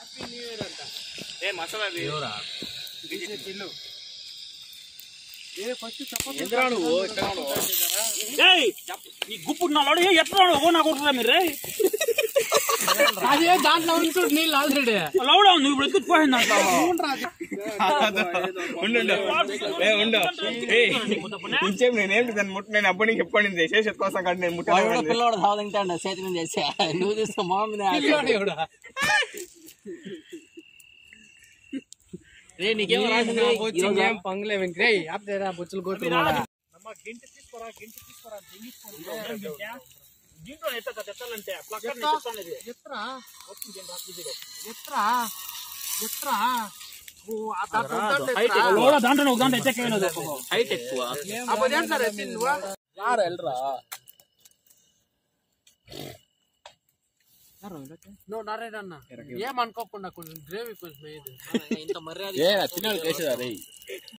ఏ మసాలా అది. ఎందురా నువ్వు ఇక్కడ ఏయ్, ఈ గుప్పు నాలోడు ఏ ఎట్లా ఓ నా కొడుకురా మీరు రే అదే దాంట్లో ఉంటుంది నీళ్ళు ఆల్రెడీ లౌడా నువ్వు ఇప్పుడు ఎత్తుకుపోయింది అంటావా ఉండు ఉండు. ఏ ఉండు ఏయ్, ఇంకేం నేనేం దాన్ని ముట్ట నేను అప్పుడు నీకు ఎప్పుడు చేసేసి కోసం కానీ నేను వాడు కూడా ముట్ట పిల్లోడు తాగుతుంటాడు చేతి మీద చేసా నువ్వు చూస్తే మామూలు రే నీకేం రాసింది ఈరోజు పంగులే వెంకరే ఆపుతారా బొచ్చులు కొట్టుకున్నాడా దీంట్లో ఎత్త తెత్తాలంటే ప్లక్కర్ ని చెప్తాను ఇది. ఎత్రా ఎత్రా ఎత్రా ఓ ఆ దాంట్లో ఉంటాడు హైట్ ఎత్రా. లౌడా దాంట్లో ఒక దాంట్లో ఎత్తకేయలేదు హైట్ ఎక్కువ ఆ పది అంటారు ఎత్తి నువ్వు యారు వెళ్ళరా నువ్వు నారాయణ అన్న ఏమనుకోకుండా కొంచెం గ్రేవీ కొంచెం వేయదు ఇంత మర్యాద ఏ చిన్న చేసేదా రే